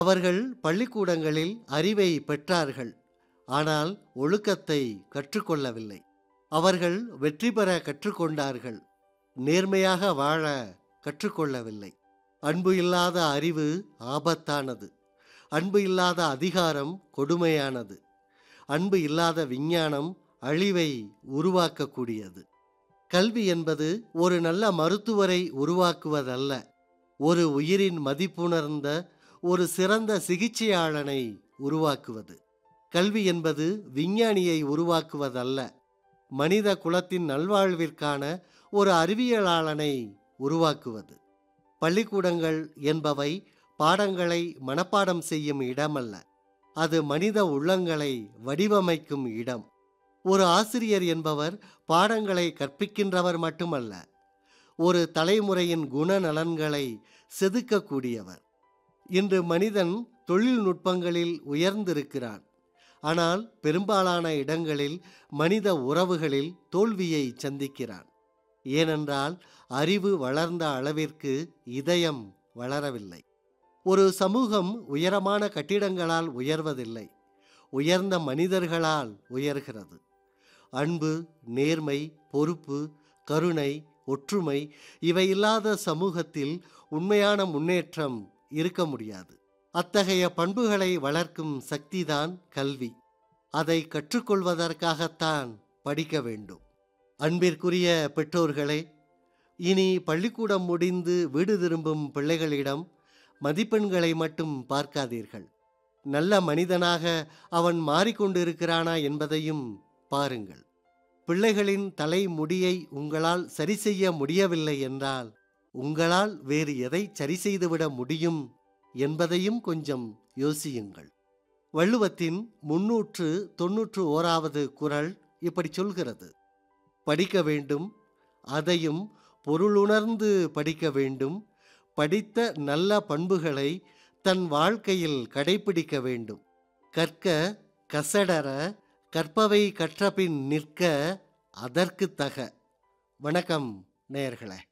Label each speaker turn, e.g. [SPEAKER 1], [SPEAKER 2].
[SPEAKER 1] அவர்கள் பள்ளிக்கூடங்களில் அறிவை பெற்றார்கள் ஆனால் ஒழுக்கத்தை கற்றுக்கொள்ளவில்லை அவர்கள் வெற்றி பெற கற்றுக்கொண்டார்கள் நேர்மையாக வாழ கற்றுக்கொள்ளவில்லை அன்பு இல்லாத அறிவு ஆபத்தானது அன்பு இல்லாத அதிகாரம் கொடுமையானது அன்பு இல்லாத விஞ்ஞானம் அழிவை உருவாக்கக்கூடியது கல்வி என்பது ஒரு நல்ல மருத்துவரை உருவாக்குவதல்ல ஒரு உயிரின் மதிப்புணர்ந்த ஒரு சிறந்த சிகிச்சையாளனை உருவாக்குவது கல்வி என்பது விஞ்ஞானியை உருவாக்குவதல்ல மனித குலத்தின் நல்வாழ்விற்கான ஒரு அறிவியலாளனை உருவாக்குவது பள்ளிக்கூடங்கள் என்பவை பாடங்களை மனப்பாடம் செய்யும் இடமல்ல அது மனித உள்ளங்களை வடிவமைக்கும் இடம் ஒரு ஆசிரியர் என்பவர் பாடங்களை கற்பிக்கின்றவர் மட்டுமல்ல ஒரு தலைமுறையின் குணநலன்களை செதுக்கக்கூடியவர் இன்று மனிதன் தொழில்நுட்பங்களில் உயர்ந்திருக்கிறான் ஆனால் பெரும்பாலான இடங்களில் மனித உறவுகளில் தோல்வியை சந்திக்கிறான் ஏனென்றால் அறிவு வளர்ந்த அளவிற்கு இதயம் வளரவில்லை ஒரு சமூகம் உயரமான கட்டிடங்களால் உயர்வதில்லை உயர்ந்த மனிதர்களால் உயர்கிறது அன்பு நேர்மை பொறுப்பு கருணை ஒற்றுமை இவை இல்லாத சமூகத்தில் உண்மையான முன்னேற்றம் இருக்க முடியாது அத்தகைய பண்புகளை வளர்க்கும் சக்திதான் கல்வி அதை கற்றுக்கொள்வதற்காகத்தான் படிக்க வேண்டும் அன்பிற்குரிய பெற்றோர்களே இனி பள்ளிக்கூடம் முடிந்து வீடு திரும்பும் பிள்ளைகளிடம் மதிப்பெண்களை மட்டும் பார்க்காதீர்கள் நல்ல மனிதனாக அவன் மாறிக்கொண்டிருக்கிறானா என்பதையும் பாருங்கள் பிள்ளைகளின் தலைமுடியை உங்களால் சரி செய்ய முடியவில்லை என்றால் உங்களால் வேறு எதை சரி செய்துவிட முடியும் என்பதையும் கொஞ்சம் யோசியுங்கள் வள்ளுவத்தின் முன்னூற்று தொன்னூற்று ஓராவது குரல் இப்படி சொல்கிறது படிக்க வேண்டும் அதையும் பொருளுணர்ந்து படிக்க வேண்டும் படித்த நல்ல பண்புகளை தன் வாழ்க்கையில் கடைபிடிக்க வேண்டும் கற்க கசடர கற்பவை கற்றபின் நிற்க அதற்கு தக வணக்கம் நேயர்களே